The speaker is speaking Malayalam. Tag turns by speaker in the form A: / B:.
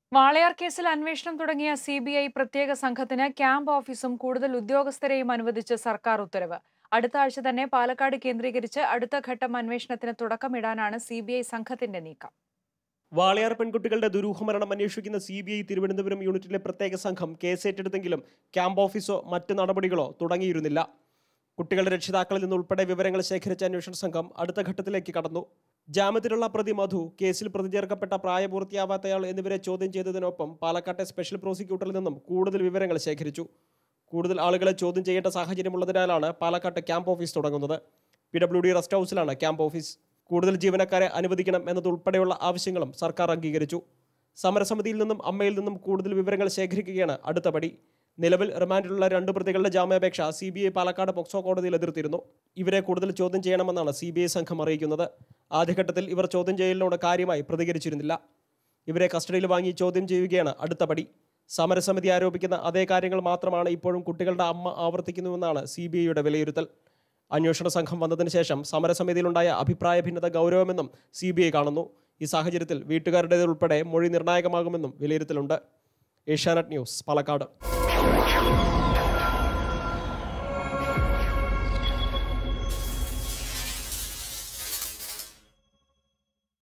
A: വാളയാർ കേസിൽ അന്വേഷണം തുടങ്ങിയ സി ബി ഐ പ്രത്യേക സംഘത്തിന് ക്യാമ്പ് ഓഫീസും കൂടുതൽ ഉദ്യോഗസ്ഥരെയും അനുവദിച്ച് സർക്കാർ ഉത്തരവ് അടുത്ത ആഴ്ച തന്നെ പാലക്കാട് കേന്ദ്രീകരിച്ച് അടുത്ത ഘട്ടം അന്വേഷണത്തിന് തുടക്കമിടാനാണ് സി ബി ഐ സംഘത്തിന്റെ നീക്കം
B: വാളയാർ പെൺകുട്ടികളുടെ ദുരൂഹമരണം അന്വേഷിക്കുന്ന സി ബി ഐ തിരുവനന്തപുരം യൂണിറ്റിലെ പ്രത്യേക സംഘം കേസ് ഏറ്റെടുത്തെങ്കിലും ക്യാമ്പ് ഓഫീസോ മറ്റ് നടപടികളോ തുടങ്ങിയിരുന്നില്ല കുട്ടികളുടെ രക്ഷിതാക്കളിൽ നിന്നുൾപ്പെടെ വിവരങ്ങൾ ശേഖരിച്ച അന്വേഷണ സംഘം അടുത്ത ഘട്ടത്തിലേക്ക് കടന്നു ജാമ്യത്തിലുള്ള പ്രതി മധു കേസിൽ പ്രതി ചേർക്കപ്പെട്ട പ്രായപൂർത്തിയാവാത്തയാൾ എന്നിവരെ ചോദ്യം ചെയ്തതിനൊപ്പം പാലക്കാട്ടെ സ്പെഷ്യൽ പ്രോസിക്യൂട്ടറിൽ നിന്നും കൂടുതൽ വിവരങ്ങൾ ശേഖരിച്ചു കൂടുതൽ ആളുകളെ ചോദ്യം ചെയ്യേണ്ട സാഹചര്യമുള്ളതിനാലാണ് പാലക്കാട്ട് ക്യാമ്പ് ഓഫീസ് തുടങ്ങുന്നത് പി ഡബ്ല്യു ഡി റെസ്റ്റ് ഹൗസിലാണ് ക്യാമ്പ് ഓഫീസ് കൂടുതൽ ജീവനക്കാരെ അനുവദിക്കണം എന്നതുൾപ്പെടെയുള്ള ആവശ്യങ്ങളും സർക്കാർ അംഗീകരിച്ചു സമരസമിതിയിൽ നിന്നും അമ്മയിൽ നിന്നും കൂടുതൽ വിവരങ്ങൾ ശേഖരിക്കുകയാണ് അടുത്ത പടി നിലവിൽ റിമാൻഡിലുള്ള രണ്ട് പ്രതികളുടെ ജാമ്യാപേക്ഷ C B I Palakkad POCSO കോടതിയിൽ എതിർത്തിരുന്നു ഇവരെ കൂടുതൽ ചോദ്യം ചെയ്യണമെന്നാണ് സി ബി ഐ സംഘം അറിയിക്കുന്നത് ആദ്യഘട്ടത്തിൽ ഇവർ ചോദ്യം ചെയ്യലിനോട് കാര്യമായി പ്രതികരിച്ചിരുന്നില്ല ഇവരെ കസ്റ്റഡിയിൽ വാങ്ങി ചോദ്യം ചെയ്യുകയാണ് അടുത്ത പടി സമരസമിതി ആരോപിക്കുന്ന അതേ കാര്യങ്ങൾ മാത്രമാണ് ഇപ്പോഴും കുട്ടികളുടെ അമ്മ ആവർത്തിക്കുന്നുവെന്നാണ് സി ബി ഐയുടെ വിലയിരുത്തൽ അന്വേഷണ സംഘം വന്നതിന് ശേഷം സമരസമിതിയിലുണ്ടായ അഭിപ്രായ ഭിന്നത ഗൗരവമെന്നും സി ബി ഐ കാണുന്നു ഈ സാഹചര്യത്തിൽ വീട്ടുകാരുടേതുൾപ്പെടെ മൊഴി നിർണായകമാകുമെന്നും വിലയിരുത്തലുണ്ട് ഏഷ്യാനെറ്റ് ന്യൂസ് പാലക്കാട്